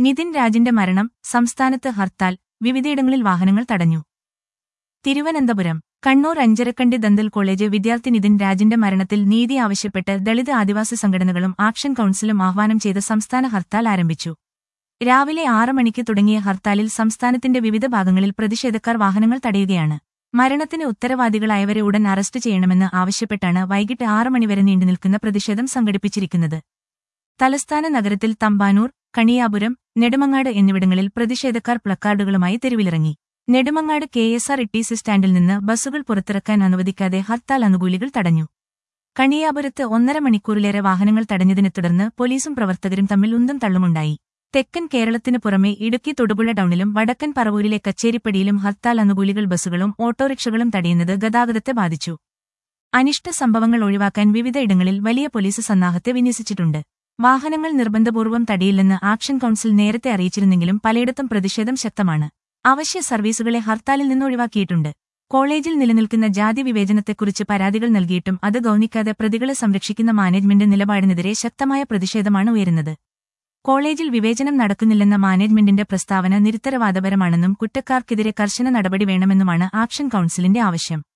നിതിൻ രാജിന്റെ മരണം സംസ്ഥാനത്ത് ഹർത്താൽ വിവിധയിടങ്ങളിൽ വാഹനങ്ങൾ തടഞ്ഞു തിരുവനന്തപുരം കണ്ണൂർ അഞ്ചരക്കണ്ടി ദന്തൽ കോളേജ് വിദ്യാർത്ഥി നിതിൻ രാജിന്റെ മരണത്തിൽ നീതി ആവശ്യപ്പെട്ട് ദളിത് ആദിവാസി സംഘടനകളും ആക്ഷൻ കൌൺസിലും ആഹ്വാനം ചെയ്ത് സംസ്ഥാന ഹർത്താൽ ആരംഭിച്ചു രാവിലെ ആറ് മണിക്ക് തുടങ്ങിയ ഹർത്താലിൽ സംസ്ഥാനത്തിന്റെ വിവിധ ഭാഗങ്ങളിൽ പ്രതിഷേധക്കാർ വാഹനങ്ങൾ തടയുകയാണ് മരണത്തിന് ഉത്തരവാദികളായവരെ ഉടൻ അറസ്റ്റ് ചെയ്യണമെന്ന് ആവശ്യപ്പെട്ടാണ് വൈകിട്ട് ആറ് മണിവരെ നീണ്ടുനിൽക്കുന്ന പ്രതിഷേധം സംഘടിപ്പിച്ചിരിക്കുന്നത് തലസ്ഥാന നഗരത്തിൽ തമ്പാനൂർ കണിയാപുരം നെടുമങ്ങാട് എന്നിവിടങ്ങളിൽ പ്രതിഷേധക്കാർ പ്ലക്കാർഡുകളുമായി തെരുവിലിറങ്ങി Nedumangad K S R T C സ്റ്റാൻഡിൽ നിന്ന് ബസ്സുകൾ പുറത്തിറക്കാൻ അനുവദിക്കാതെ ഹർത്താൽ അനുകൂലികൾ തടഞ്ഞു കണിയാപുരത്ത് ഒന്നര മണിക്കൂറിലേറെ വാഹനങ്ങൾ തടഞ്ഞതിനെ തുടർന്ന് പോലീസും പ്രവർത്തകരും തമ്മിൽ ഉന്തും തള്ളുമുണ്ടായി തെക്കൻ കേരളത്തിനു പുറമെ ഇടുക്കി തൊടുപുഴ ടൗണിലും വടക്കൻ പറവൂരിലെ കച്ചേരിപ്പടിയിലും ഹർത്താൽ അനുകൂലികൾ ബസ്സുകളും ഓട്ടോറിക്ഷകളും തടയുന്നത് ഗതാഗതത്തെ ബാധിച്ചു അനിഷ്ട സംഭവങ്ങൾ ഒഴിവാക്കാൻ വിവിധയിടങ്ങളിൽ വലിയ പോലീസ് സന്നാഹത്തെ വിന്യസിച്ചിട്ടുണ്ട് വാഹനങ്ങൾ നിർബന്ധപൂർവ്വം തടയില്ലെന്ന് ആക്ഷൻ കൌൺസിൽ നേരത്തെ അറിയിച്ചിരുന്നെങ്കിലും പലയിടത്തും പ്രതിഷേധം ശക്തമാണ് അവശ്യ സർവീസുകളെ ഹർത്താലിൽ നിന്ന് ഒഴിവാക്കിയിട്ടുണ്ട് കോളേജിൽ നിലനിൽക്കുന്ന ജാതി വിവേചനത്തെക്കുറിച്ച് പരാതികൾ നൽകിയിട്ടും അത് ഗൌനിക്കാതെ പ്രതികളെ സംരക്ഷിക്കുന്ന മാനേജ്മെന്റ് നിലപാടിനെതിരെ ശക്തമായ പ്രതിഷേധമാണ് ഉയരുന്നത് കോളേജിൽ വിവേചനം നടക്കുന്നില്ലെന്ന മാനേജ്മെന്റിന്റെ പ്രസ്താവന നിരുത്തരവാദപരമാണെന്നും കുറ്റക്കാർക്കെതിരെ കർശന നടപടി വേണമെന്നുമാണ് ആക്ഷൻ കൌൺസിലിന്റെ ആവശ്യം